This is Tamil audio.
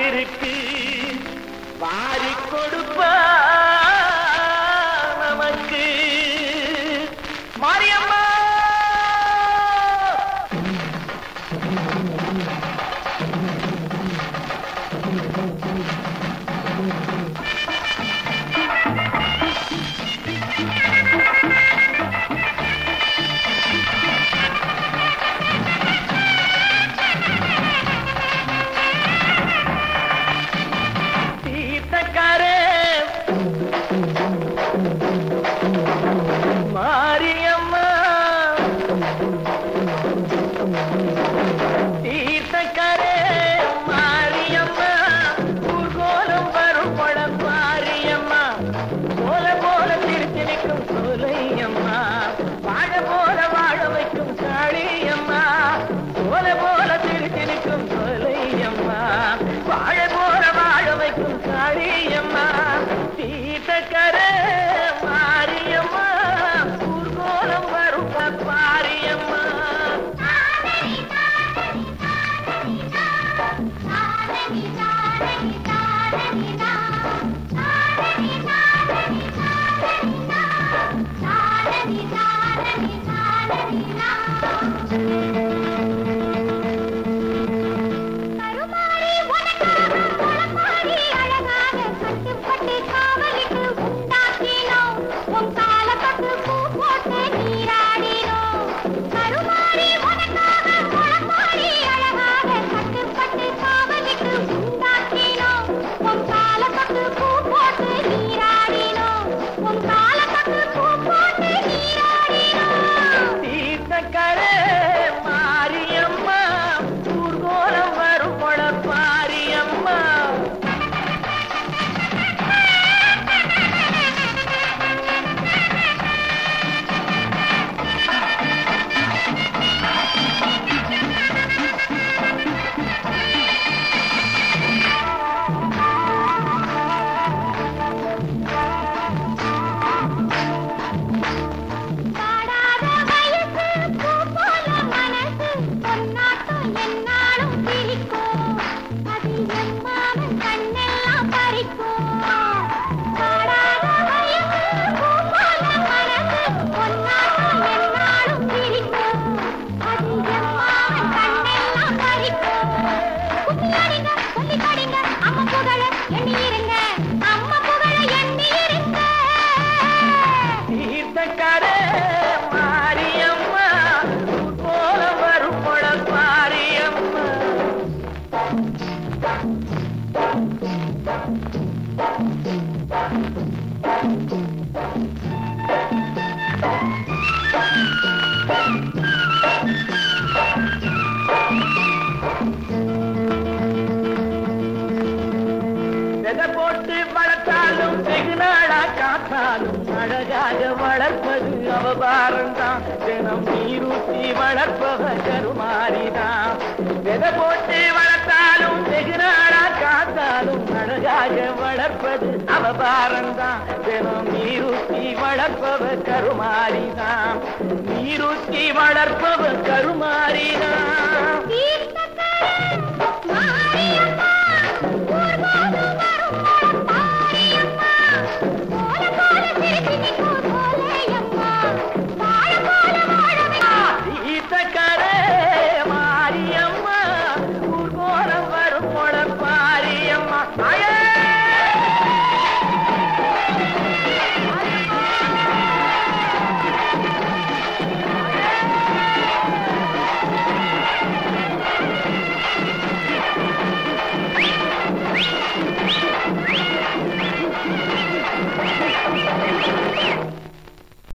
இருக்கு வாரி கொடுப்பா நமக்கு மாரியம்மா தீர்த்தக்காரே மாரியம்மா தீர்த்தக்காரே மாரியம்மா ஊர்கோலம் வரும் படம் மாரியம்மா போல போல திருச்சி நிற்கும் சோலையம்மா வாழ போல வாழ வைக்கும் காளியம்மா போல போல திருச்சி நிற்கும் சோலையம்மா வாழ போல வாழ வைக்கும் காளியம்மா தீர்த்தக்கரே மாரியம்மா ஊர்கோலம் வரும் பாரியம்மா கருமாரி உனக்காக முளப்பாரி அழகாக கட்டுப்பட்டு காவலுக்கு உண்டாக்கினோம் உன் காலப்பட்டு பூ போட்டு நீராடினோம் கருமாரி உனக்காக முளப்பாரி அழகாக கட்டுப்பட்டு காவலுக்கு உண்டாக்கினோம் உன் காலப்பட்டு பூ போட்டு நீராடினோம் உன் காலப்பட்டு பூ போட்டு நீராடினோம் தீர்த்தக்கரே மாரியம்மா ஊர்கோலம் வரும் பாரியம்மா பாடாத வயசு பூ போல மனசு பொன்னாட்டம் என்னாலும் பிரிக்கும் அது எம்மாமன் கண்ணெல்லாம் பறிக்கும் பாடாத வயசு பூ போல மனசு பொன்னாட்டம் என்னாலும் பிரிக்கும் அது எம்மாமன் கண்ணெல்லாம் பறிக்கும் குட்டியாடிங்க சொல்லி படிங்க அம்மா புகழ எண்ணி இருங்க அம்மா புகழ எண்ணி இருங்க தீர்த்தக்கரே மாரியம்மா ஊர்கோலம் வரும் பாரியம்மா விதை போட்டு வளர்த்தாலும் வெகு நாளா காத்தாலும் அழகாக வளர்ப்பது அவபாரம்தான் தினம் நீரூற்றி வளர்ப்பவ கருமாறிதான் விதை போட்டு வளர்த்தாலும் வெகு நாளா காத்தாலும் அழகாக வளர்ப்பது அவபாரம்தான் தினம் நீரூற்றி வளர்ப்பவ கருமாறிதான் நீரூற்றி வளர்ப்பவ கருமாறிதான் தீர்த்தக்கரை